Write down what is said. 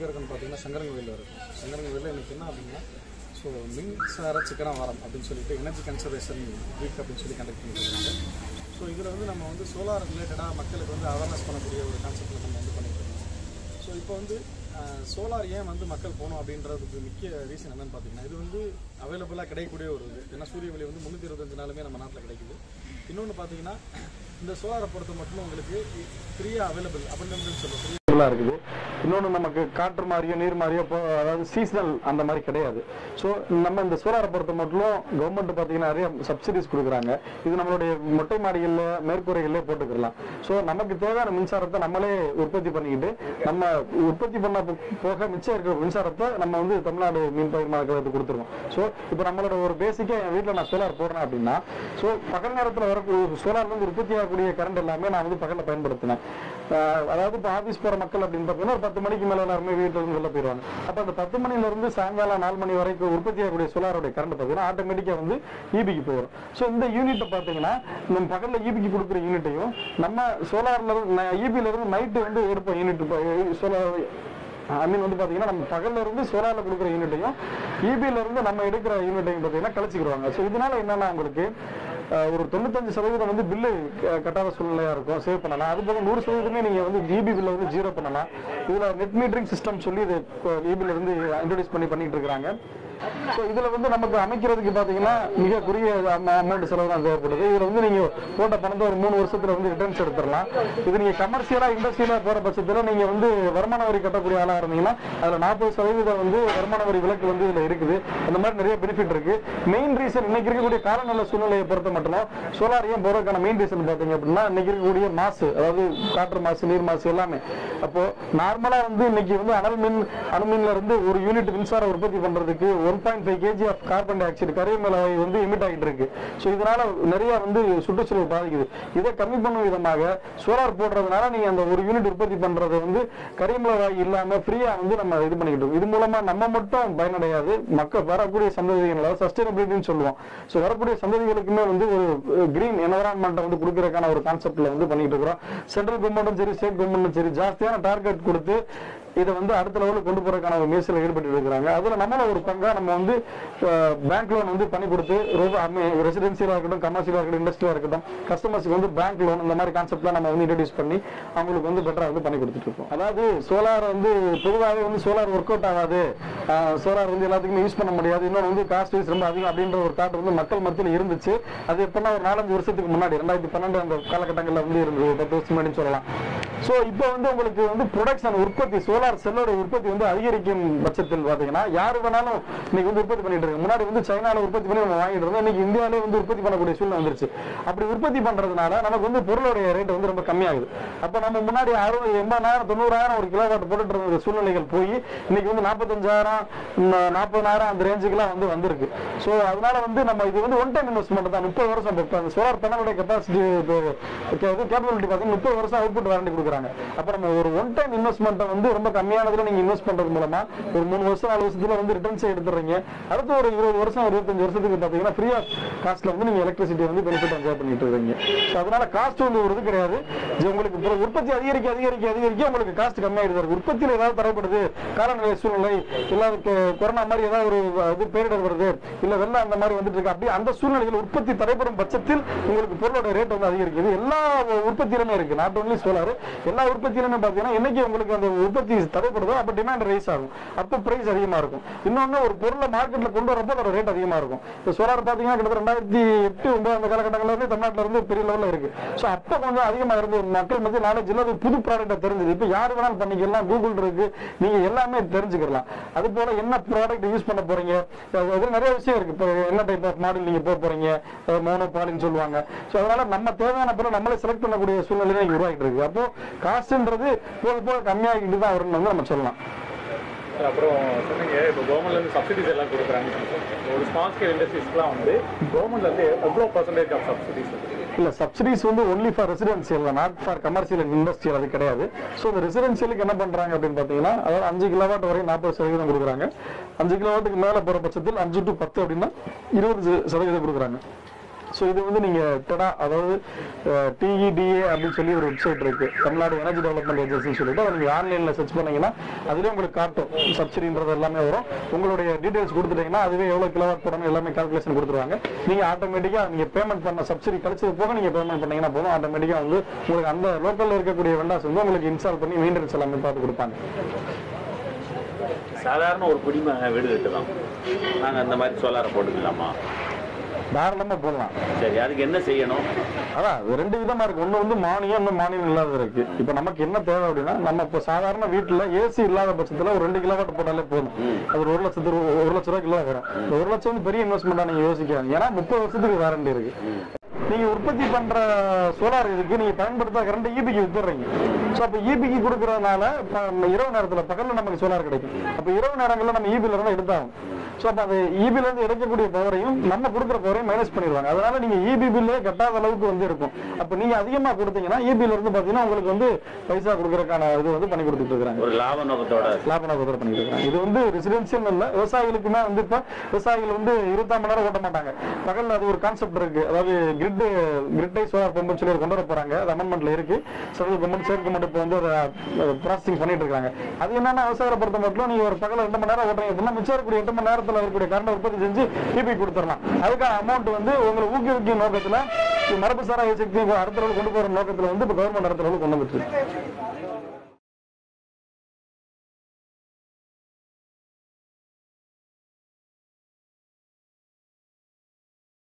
இருக்குன்னு பார்த்தீங்கன்னா சங்கரங்கோயில் இருக்கும் சங்கரங்கோயிலில் இன்னைக்கு என்ன அப்படின்னா ஸோ மின்சார சிக்கன வாரம் அப்படின்னு சொல்லிட்டு எனர்ஜி கன்சர்வேஷன் வீக் அப்படின்னு சொல்லி கண்டக்ட் பண்ணியிருக்காங்க ஸோ இதில் வந்து நம்ம வந்து சோலார் ரிலேட்டடாக மக்களுக்கு வந்து அவேர்னஸ் பண்ணக்கூடிய ஒரு கான்செப்டில் நம்ம வந்து பண்ணிட்டு இருக்கோம் ஸோ இப்போ வந்து சோலார் ஏன் வந்து மக்கள் போகணும் அப்படின்றதுக்கு முக்கிய ரீசன் என்னன்னு பார்த்தீங்கன்னா இது வந்து அவைலபிளாக கிடைக்கக்கூடிய ஒரு இது ஏன்னா சூரிய ஒளி வந்து முந்நூற்றி இருபத்தஞ்சு நாளுமே நம்ம நாட்டில் கிடைக்குது இன்னொன்று பார்த்தீங்கன்னா இந்த சோலாரை பொறுத்த மட்டும் உங்களுக்கு ஃப்ரீயாக அவைலபிள் அப்படின்னு சொல்லுவோம் ஃப்ரீயாக இருக்குது இன்னொன்று நமக்கு காற்று மாதிரியோ நீர் மாதிரியோ இப்போ அதாவது சீசனல் அந்த மாதிரி கிடையாது ஸோ நம்ம இந்த சோலாரை பொறுத்த மட்டும் கவர்மெண்ட் பார்த்தீங்கன்னா நிறைய சப்சிடிஸ் கொடுக்குறாங்க இது நம்மளுடைய மொட்டை மாடிகளில் மேற்கூரைகளிலே போட்டுக்கலாம் ஸோ நமக்கு தேவையான மின்சாரத்தை நம்மளே உற்பத்தி பண்ணிக்கிட்டு நம்ம உற்பத்தி பண்ண போ- போக மிச்சம் இருக்கிற மின்சாரத்தை நம்ம வந்து தமிழ்நாடு மின் பகிர்மான கழகத்துக்கு கொடுத்துருவோம் ஸோ இப்போ நம்மளோட ஒரு பேசிக்காக என் வீட்டில் நான் சோலார் போடுறேன் அப்படின்னா ஸோ பகல் நேரத்தில் வரக்கூடிய சோலார்லேருந்து உற்பத்தி ஆகக்கூடிய கரண்ட் எல்லாமே நான் வந்து பகலில் பயன்படுத்தினேன் ஆஹ் அதாவது இப்போ ஆஃபீஸ் போகிற மக்கள் அப்படின்னு பார்த்தீங்கன்னா ஒரு பத்து மணிக்கு மேலே எல்லாருமே வீட்டில் இருந்து வெளில போயிடுவாங்க அப்போ அந்த பத்து மணில இருந்து சாயங்காலம் நாலு மணி வரைக்கும் உற்பத்தி ஆகக்கூடிய சோலாரோட கரண்ட் பார்த்தீங்கன்னா ஆட்டோமேட்டிக்காக வந்து ஈபிக்கு போயிடும் ஸோ இந்த யூனிட்டை பார்த்தீங்கன்னா நம்ம பகலில் ஈபிக்கு கொடுக்குற யூனிட்டையும் நம்ம சோலார்ல ஈபியில இருந்து நைட்டு வந்து எடுப்போம் யூனிட் சோலார் ஐ மீன் வந்து பாத்தீங்கன்னா நம்ம பகல்ல இருந்து சோலார்ல கொடுக்குற யூனிட்டையும் இபில இருந்து நம்ம எடுக்கிற யூனிட்டையும் பாத்தீங்கன்னா கழிச்சுக்கிடுவாங்க ஸோ இதனால என்னன்னா உங்களுக்கு அஹ், ஒரு தொண்ணூத்தஞ்சு சதவீதம் வந்து பில்லு கட்டாத சூழ்நிலையா இருக்கும் சேவ் பண்ணலாம் அது போக நூறு சதவீதமே நீங்க வந்து இபி பில்ல வந்து ஜீரோ பண்ணலாம் இதுல நெட் மீட்டரிங் சிஸ்டம் சொல்லி இது இபில இருந்து இன்ட்ரோடியூஸ் பண்ணி பண்ணிட்டு இருக்காங்க ஸோ இதுல வந்து நமக்கு அமைக்கிறதுக்கு பாத்தீங்கன்னா மிக குறுகிய அமௌண்ட் செலவு தான் தேவைப்படுது இதுல வந்து நீங்க போட்ட பணத்தை ஒரு மூணு வருஷத்துல வந்து ரிட்டர்ன்ஸ் எடுத்துடலாம் இது நீங்க கமர்ஷியலா இண்டஸ்ட்ரியலா போற பட்சத்துல நீங்க வந்து வருமான வரி கட்டக்கூடிய ஆளா இருந்தீங்கன்னா அதுல நாற்பது சதவீதம் வந்து வருமான வரி விலக்கு வந்து இதுல இருக்குது அந்த மாதிரி நிறைய பெனிஃபிட் இருக்கு மெயின் ரீசன் இன்னைக்கு இருக்கக்கூடிய காலநிலை சூழ்நிலையை பொறுத்த மட்டும் சோலார் ஏன் போறதுக்கான மெயின் ரீசன் பாத்தீங்க அப்படின்னா இன்னைக்கு இருக்கக்கூடிய மாசு அதாவது காற்று மாசு நீர் மாசு எல்லாமே அப்போ நார்மலா வந்து இன்னைக்கு வந்து அனல் மின் அணுமின்ல இருந்து ஒரு யூனிட் மின்சாரம் உற்பத்தி பண்றதுக்கு one point five KG of carbon dioxide கரியமலை வாயு வந்து எமிட் ஆகிட்டு இருக்கு ஸோ இதனால நிறைய வந்து சுற்றுச்சூழல் பாதிக்குது இதை கம்மி பண்ணும் விதமாக சோலார் போடுறதுனால நீங்க அந்த ஒரு யூனிட் உற்பத்தி பண்றது வந்து கரியமலை வாயு இல்லாம ஃப்ரீயா வந்து நம்ம இது பண்ணிக்கிட்டு இருக்கோம் இது மூலமா நம்ம மட்டும் பயனடையாது மக்கள் வரக்கூடிய சந்ததிகள் அதாவது சஸ்டைனபிலிட்டின்னு சொல்லுவோம் ஸோ வரக்கூடிய சந்ததிகளுக்குமே வந்து ஒரு கிரீன் என்வரான்மெண்ட்டை வந்து கொடுக்கறதுக்கான ஒரு கான்செப்ட்ல வந்து பண்ணிட்டு இருக்கிறோம் சென்ட்ரல் கவர்மெண்ட்டும் சரி ஸ்டேட் கவர்மெண்ட்டும் சரி ஜாஸ்தியான டார்கெட் கொடுத்து இதை வந்து அடுத்த லெவலுக்கு கொண்டு போறதுக்கான ஒரு முயற்சியில் ஈடுபட்டு இருக்கிறாங்க அதுல நம்மள ஒரு பங்கா நம்ம வந்து பேங்க் லோன் வந்து பண்ணி கொடுத்து ரெசிடென்சியலா இருக்கட்டும் கமர்ஷியலா இருக்கட்டும் இண்டஸ்ட்ரியா இருக்கட்டும் கஸ்டமர்ஸ்க்கு வந்து பேங்க் லோன் இந்த மாதிரி கான்செப்ட்லாம் நம்ம வந்து இன்ட்ரடியூஸ் பண்ணி அவங்களுக்கு வந்து பெட்டரா வந்து பண்ணி கொடுத்துட்டு இருக்கோம் அதாவது சோலார் வந்து பொதுவாகவே வந்து சோலார் ஒர்க் அவுட் ஆகாது சோலார் வந்து எல்லாத்துக்குமே யூஸ் பண்ண முடியாது இன்னொன்று வந்து காஸ்ட் வைஸ் ரொம்ப அதிகம் அப்படின்ற ஒரு தாட் வந்து மக்கள் மத்தியில் இருந்துச்சு அது எப்படின்னா ஒரு நாலஞ்சு வருஷத்துக்கு முன்னாடி ரெண்டாயிரத்தி பன்னெண்டு அந்த காலகட்டங்களில் வந்து இருந்தது ஒரு பத்து வருஷம் முன்னாடி சொல்லலாம் ஸோ இப்போ வந்து உங்களுக்கு வந்து ப்ரொடக்ஷன் உற்பத்தி சோலார் செல்லோட உற்பத்தி வந்து அதிகரிக்கும் பட்சத்தில் பார்த்தீங்கன்னா யார் வேணாலும் இன்னைக்கு வந்து உற்பத்தி பண்ணிட்டு இருக்கு முன்னாடி வந்து சைனால உற்பத்தி பண்ணி நம்ம வாங்கிட்டு இருந்தோம் இன்னைக்கு இந்தியாவிலே வந்து உற்பத்தி பண்ணக்கூடிய சூழ்நிலை வந்துருச்சு அப்படி உற்பத்தி பண்றதுனால நமக்கு வந்து பொருளுடைய ரேட் வந்து ரொம்ப கம்மியாகுது அப்போ நம்ம முன்னாடி அறுபது எண்பதாயிரம் தொண்ணூறாயிரம் ஒரு கிலோவாட் போட்டுட்டு இருந்த சூழ்நிலைகள் போய் இன்னைக்கு வந்து நாற்பத்தஞ்சாயிரம் நாற்பதாயிரம் அந்த ரேஞ்சுக்குலாம் வந்து வந்திருக்கு ஸோ அதனால வந்து நம்ம இது வந்து ஒன் டைம் இன்வெஸ்ட்மெண்ட் தான் முப்பது வருஷம் இப்போ அந்த சோலார் பேனலுடைய கெப்பாசிட்டி கேப்பபிலிட்டி பார்த்தீங்கன்னா முப்பது வருஷம் அவுட்புட் வாரண்டி கொடுக்குறாங்க அப்போ நம்ம ஒரு ஒன் டைம் இன்வெஸ்ட்மெண்ட்டை வந்து ரொம்ப கம்மியானதுல நீங்க இன்வெஸ்ட் பண்றது மூலமா ஒரு மூணு வருஷம் நாலு வருஷத்துல வந்து ரிட்டர்ன்ஸ் எடுத்துறீங்க அடுத்த ஒரு இருபது வருஷம் ஒரு இருபத்தஞ்சு வருஷத்துக்கு பார்த்தீங்கன்னா ஃப்ரீ ஆஃப் காஸ்ட்ல வந்து நீங்க எலக்ட்ரிசிட்டி வந்து பெனிஃபிட் என்ஜாய் பண்ணிட்டு இருக்கீங்க ஸோ அதனால காஸ்ட் வந்து ஒரு இது கிடையாது இது உங்களுக்கு இப்போ உற்பத்தி அதிகரிக்க அதிகரிக்க அதிகரிக்க உங்களுக்கு காஸ்ட் கம்மியாயிடுது இருக்கு உற்பத்தியில் ஏதாவது தரப்படுது காலநிலை சூழ்நிலை இல்ல அதுக்கு கொரோனா மாதிரி ஏதாவது ஒரு இது பேரிடர் வருது இல்ல வெள்ளம் அந்த மாதிரி வந்துட்டு இருக்கு அப்படி அந்த சூழ்நிலையில் உற்பத்தி தடைப்படும் பட்சத்தில் உங்களுக்கு பொருளோட ரேட் வந்து அதிகரிக்குது எல்லா உற்பத்தியிலுமே இருக்கு நாட் ஒன்லி சோலார் எல்லா உற்பத்தியிலுமே பார்த்தீங்கன்னா என்னைக்கு உங்களுக்கு அந்த உற்பத்தி தடைப்படுதோ அப்ப டிமாண்ட் ரைஸ் ஆகும் அப்போ பிரைஸ் அதிகமா இருக்கும் இன்னொன்னு ஒரு பொருளை மார்க்கெட்ல கொண்டு வரப்போ அதோட ரேட் அதிகமா இருக்கும் இப்போ சோலார் பாத்தீங்கன்னா கிட்டத்தட்ட ரெண்டாயிரத்தி எட்டு ஒன்பது அந்த காலகட்டங்கள்ல இருந்து தமிழ்நாட்டுல இருந்து பெரிய லெவல்ல இருக்கு ஸோ அப்போ கொஞ்சம் அதிகமா இருந்து மக்கள் மத்திய நாலேஜ் இல்லாத ஒரு புது ப்ராடக்ட்டை தெரிஞ்சது இப்போ யார் வேணாலும் பண்ணிக்கலாம் கூகுள் இருக்கு நீங்க எல்லாமே தெரிஞ்சுக்கலாம் அது போல என்ன ப்ராடக்ட் யூஸ் பண்ண போறீங்க அது- அதுல நிறைய விஷயம் இருக்கு இப்போ என்ன டைப் ஆஃப் மாடல் நீங்க போக போறீங்க மோனோ பாலின்னு சொல்லுவாங்க ஸோ அதனால நம்ம தேவையான பொருள் நம்மளே செலக்ட் பண்ணக்கூடிய சூழ்நிலை தான் உருவாகிட்டு இருக்கு அப்போ காஸ்ட்ன்றது போக போக கம்மியாகிட்டு தான் வரும்னு வந்து நம்ம சொல்லலாம் அப்புறம் சொன்னீங்க இப்போ கவர்மெண்ட்லேருந்து சப்சிடிஸ் எல்லாம் கொடுக்குறாங்க ஒரு ஸ்மால் ஸ்கேல் இண்டஸ்ட்ரீஸ்க்குலாம் வந்து கவர்மெண்ட்லேருந்து எவ்வளோ பர்சன்டேஜ் ஆஃப் சப்சிடிஸ் இல்ல சப்சிடிஸ் வந்து only for residential not for commercial and industrial அது கிடையாது ஸோ இந்த ரெசிடென்சியலுக்கு என்ன பண்றாங்க அப்படின்னு பார்த்தீங்கன்னா அதாவது அஞ்சு கிலோவாட் வரை நாற்பது சதவீதம் கொடுக்குறாங்க அஞ்சு கிலோவாட்டுக்கு மேல போற பட்சத்தில் அஞ்சு டு பத்து அப்படின்னா இருபது சதவீதம் கொடுக்குறாங்க ஸோ இது வந்து நீங்க டெடா அதாவது டிஇடிஏ அப்படின்னு சொல்லி ஒரு வெப்சைட் இருக்கு தமிழ்நாடு எனர்ஜி டெவலப்மெண்ட் ஏஜென்சின்னு சொல்லிட்டு அதை நீங்க ஆன்லைன்ல சர்ச் பண்ணீங்கன்னா அதுலயே உங்களுக்கு காட்டும் சப்சிடின்றது எல்லாமே வரும் உங்களுடைய டீடைல்ஸ் கொடுத்துட்டீங்கன்னா அதுவே எவ்வளவு கிலோவாட் போடணும் எல்லாமே கால்குலேஷன் கொடுத்துருவாங்க நீங்க ஆட்டோமேட்டிக்கா நீங்க பேமெண்ட் பண்ண சப்சிடி கிடைச்சது போக நீங்க பேமெண்ட் பண்ணீங்கன்னா போதும் ஆட்டோமேட்டிக்கா வந்து உங்களுக்கு அந்த லோக்கல்ல இருக்கக்கூடிய வெண்டாஸ் வந்து உங்களுக்கு இன்ஸ்டால் பண்ணி மெயின்டெனன்ஸ் எல்லாமே பார்த்து கொடுப்பாங்க சாதாரண ஒரு குடிமகன் வீடு கட்டுதான் நாங்கள் அந்த மாதிரி சோலாரை போட்டுக்கலாமா தாராளமா போடலாம் சரி அதுக்கு என்ன செய்யணும் அதான் இது ரெண்டு விதமா இருக்கு ஒண்ணு வந்து மானியம் இன்னும் மானியம் இல்லாத இருக்கு இப்ப நமக்கு என்ன தேவை அப்படின்னா நம்ம இப்போ சாதாரண வீட்டுல ஏசி இல்லாத பட்சத்துல ஒரு ரெண்டு கிலோவாட் போட்டாலே போதும் அது ஒரு ஒரு லட்சத்து ரூ- ஒரு லட்ச ரூபாய் கிலோ வரும் இந்த ஒரு லட்சம் வந்து பெரிய இன்வெஸ்ட்மெண்டா நீங்க யோசிக்காதீங்க ஏன்னா முப்பது வருஷத்துக்கு வாரண்டி இருக்கு நீங்க உற்பத்தி பண்ற சோலார் இதுக்கு நீங்க பயன்படுத்த கரண்ட் ஈபிக்கு வித்துறீங்க ஸோ அப்போ ஈபிக்கு கொடுக்கறதுனால இப்ப நம்ம இரவு நேரத்துல பகல்ல நமக்கு சோலார் கிடைக்கும் அப்ப இரவு நேரங்கள்ல நம்ம ஈபில இருந்து எடுத்தாகும் ஸோ அப்போ அந்த ஈபில இருந்து எடுக்கக்கூடிய பவரையும் நம்ம கொடுக்குற பவரையும் மைனஸ் பண்ணிடுவாங்க அதனால நீங்க ஈபி பில்லே கட்டாத அளவுக்கு வந்து இருக்கும் அப்போ நீங்க அதிகமா கொடுத்தீங்கன்னா ஈபில இருந்து பாத்தீங்கன்னா உங்களுக்கு வந்து பைசா கொடுக்கறதுக்கான இது வந்து பண்ணி கொடுத்துட்டு இருக்காங்க ஒரு லாப நோக்கத்தோட லாப லாபத்தில் பண்ணிட்டு இருக்காங்க இது வந்து ரெசிடென்சியல் இல்ல விவசாயிகளுக்குமே வந்து இப்ப விவசாயிகள் வந்து இருபத்தாம் மணி நேரம் ஓட்ட மாட்டாங்க பகல்ல அது ஒரு கான்செப்ட் இருக்கு அதாவது கிரிட் கிரிட்டை சோலார் பம்பு சொல்லி ஒரு கொண்டு வர போறாங்க அது அமெண்ட்மெண்ட்ல இருக்கு சென்ட்ரல் கவர்மெண்ட் ஸ்டேட் கவர்மெண்ட் இப்போ வந்து ப்ராசஸிங் பண்ணிட்டு இருக்காங்க அது என்னன்னா விவசாயிகளை பொறுத்த மட்டும் நீங்க ஒரு பகல் ரெண்டு மணி நேரம் ஓட்டுறீங்க அப்படின்னா மிச்சம் இருக்கக்கூடிய எட்டு மணி நேரத்துல இருக்கக்கூடிய கரண்ட் உற்பத்தி செஞ்சு டிபி கொடுத்துடலாம் அதுக்கான அமௌண்ட் வந்து உங்களை ஊக்குவிக்கும் நோக்கத்துல மரபுசாரா எரிசக்தி அடுத்த லெவல் கொண்டு போற நோக்கத்துல வந்து இப்போ கவர்மெண்ட் அடுத்த லெவல் கொண்டு வந்துட்டு இருக்கு